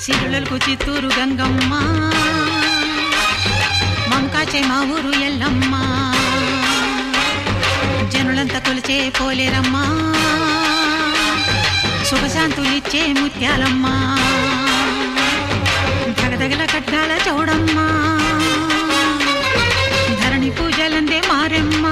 సిరులకు చిత్తూరు గంగమ్మ మంకాచే మా ఊరు ఎల్లమ్మ జనులంతా కొలిచే పోలేరమ్మా శుభశాంతులిచ్చే ముత్యాలమ్మ దగదగల కట్టాల చౌడమ్మ ధరణి పూజలందే మారెమ్మ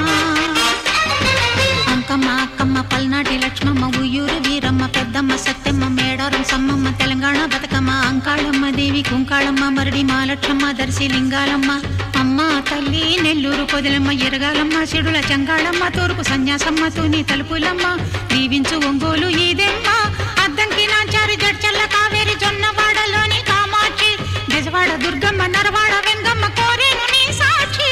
అంకమ్మ అక్కమ్మ పల్నాటి లక్ష్మమ్మ ఉయ్యూరు వీరమ్మ పెద్దమ్మ సత్యమ్మ మేడారం సమ్మమ్మ తెలంగాణ బతుకమ్మ అంకాళమ్మ దేవి కుంకాళమ్మ మరడి మాలక్ష్మమ్మ దర్శి లింగాలమ్మ అమ్మ తల్లి నెల్లూరు పొదిలమ్మ ఎరగాలమ్మ చెడుల చంగాళమ్మ తూర్పు సన్యాసమ్మ తూని తలుపులమ్మ దీవించు ఒంగోలు ఈదెమ్మ అద్దంకి నాంచారి జడ్చల్ల కావేరి జొన్నవాడలోని కామాక్షి బెజవాడ దుర్గమ్మ నరవాడ వెంగమ్మ కోరేను నీ సాక్షి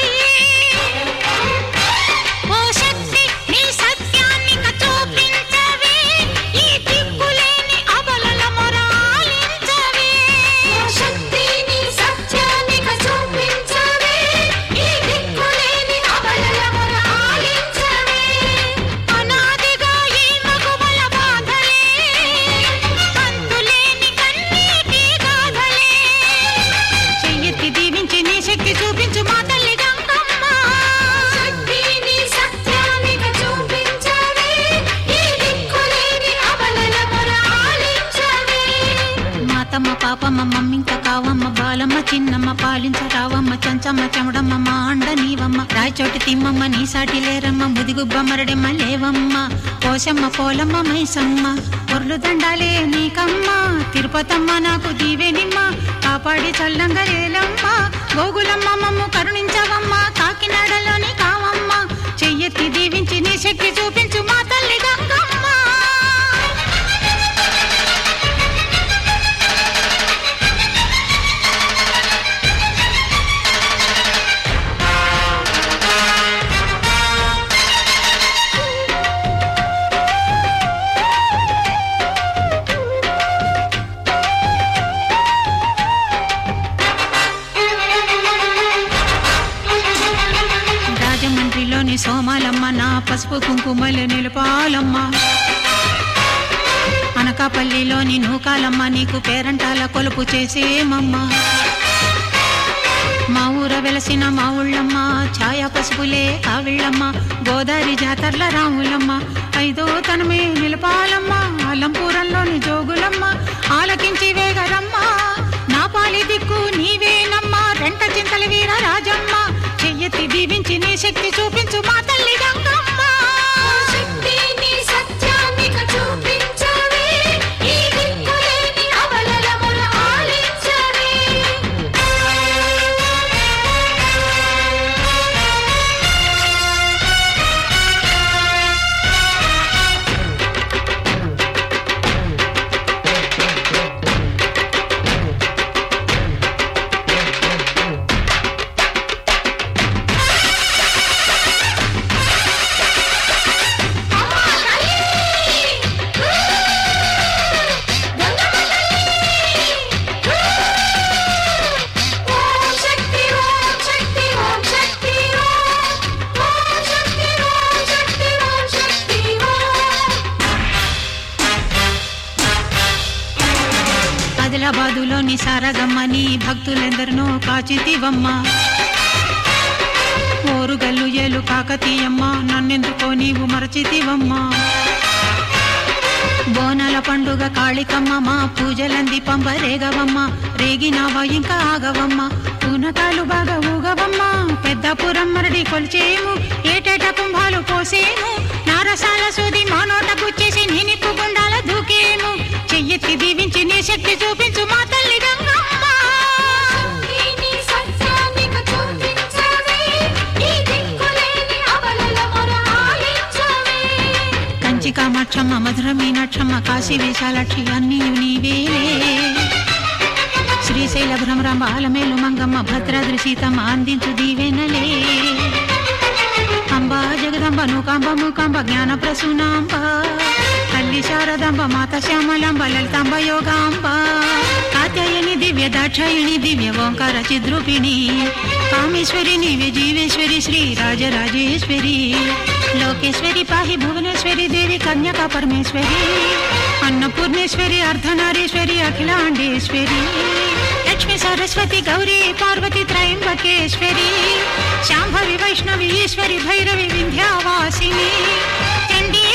ఓ శక్తి నీ సత్యాన్ని చూపించవే ఈ దిక్కులేని అబలల మొరాలించవే ఓ శక్తి నీ సత్యానిక చూపించవే ఈ దిక్కులేని అబలల మొర ఆలించవే అనాదిగా ఈ మగువల బాధలే అంతులేని కన్నీటి గాథలే చెయ్యెత్తి దీవించి నీ శక్తి చూపించు మా తల్లి గంగమ్మ శక్తి నీ సత్యానిక చూపించవే ఈ దిక్కులేని అబలల మొర ఆలించవే మాతమ్మ పాపమ్మ మమ్మింక కావమ్మ బాలమ్మ చిన్నమ్మ పాలించ రావమ్మ చంచమ్మ చెమడమ్మ మా అండ నీవమ్మ రాయచోటి తిమ్మమ్మ నీ సాటి లేరమ్మ ముదిగుబ్బ మరడమ్మ లేవమ్మ పోషమ్మ పోలమ్మ మైసమ్మ పొర్లు దండాలే నీకమ్మ తిరుపతమ్మ నాకు దీవెనిమ్మ కాపాడి చల్లంగా లేలమ్మ గోగులమ్మ మమ్ము కరుణించవమ్మ కాకినాడలోని కావమ్మ చెయ్యెత్తి దీవించి నీ శక్తి చూపించు మా తల్లి గంగమ్మ రాజమండ్రిలోని సోమాలమ్మ నా పసుపు కుంకుమలు నిలపాలమ్మ అనకాపల్లిలోని నూకాలమ్మ నీకు పేరంటాల కొలుపు చేసేమమ్మ మా ఊర వెలసిన మా ఊళ్ళమ్మ ఛాయ పసుపులే కావిళ్ళమ్మ గోదావరి జాతర్ల రాములమ్మ ఐదో తనమే నిలపాలమ్మ అల్లంపురంలోని జోగులమ్మ ఆలకించి వేగరమ్మ నా పాలి దిక్కు నీవేనమ్మ రెంట చింతల వీర రాజమ్మ చెయ్యెత్తి దీవించి నీ శక్తి చూపించు మా తల్లి గంగమ్మ ఓ శక్తి నీ సత్యానిక చూపించవే ఈ దిక్కులేని అబలల మొర ఆలించవే అమ్మా తల్లి గంగమ్మ తల్లి ఓం శక్తి ఓం శక్తి ఓం శక్తి ఓం శక్తి ఓం శక్తి ఓం శక్తి ఆదిలాబాదులోని సారగమ్మని భక్తులెందరినో కాచితివమ్మ ఓరుగల్లు ఏలు కాకతీయమ్మ నన్నెందుకో నీవు మరచితివమ్మ బోనాల పండుగ కాళికమ్మ మా పూజలంది పంబ రేగవమ్మ రేగినావా ఇంకా ఆగవమ్మ పూనకాలు బాగా ఊగవమ్మ పెద్దపురం మరడి కొలిచేము ఏటేట కుంభాలు పోసేము నారసాల సూది మా నోట గుచ్చేసి నినిప్పు గుండాల దూకేము చెయ్యెత్తి దీవించి నీ శక్తి చూపించు మా తల్లి గంగమ్మ శక్తి నీ సత్యానిక చూపించవే ఈ దిక్కులేని అబలల మొర ఆలించవే కంచి కామాక్షమ్మ మధుర మీనాక్షమ్మ కాశీ విశాలాక్షి అన్నీ నీవేలే శ్రీశైల భ్రమరాంబ ఆలమేలు మంగమ్మ భద్రాద్రి సీతమ్మ అందించు దీవెనలే అంబా జగదంబ నూకాంబ మూకాంబ జ్ఞాన ప్రసూనాంబ తల్లి శారదాంబ మాత శ్యామలాంబ లలితాంబ యోగాంబ కాత్యాయని దివ్య దాక్షాయిణి దివ్య ఓంకార చిద్రూపిణి కామేశ్వరి నీవే జీవేశ్వరి శ్రీ రాజరాజేశ్వరి లోకేశ్వరి పాహి భువనేశ్వరి దేవి కన్యకా పరమేశ్వరి అన్నపూర్ణేశ్వరి అర్ధనారీశ్వరి అఖిలాండేశ్వరి లక్ష్మి సరస్వతి గౌరీ పార్వతి త్రయంబకేశ్వరి శాంభవి వైష్ణవి ఈశ్వరి భైరవి వింధ్యావాసిని చండీ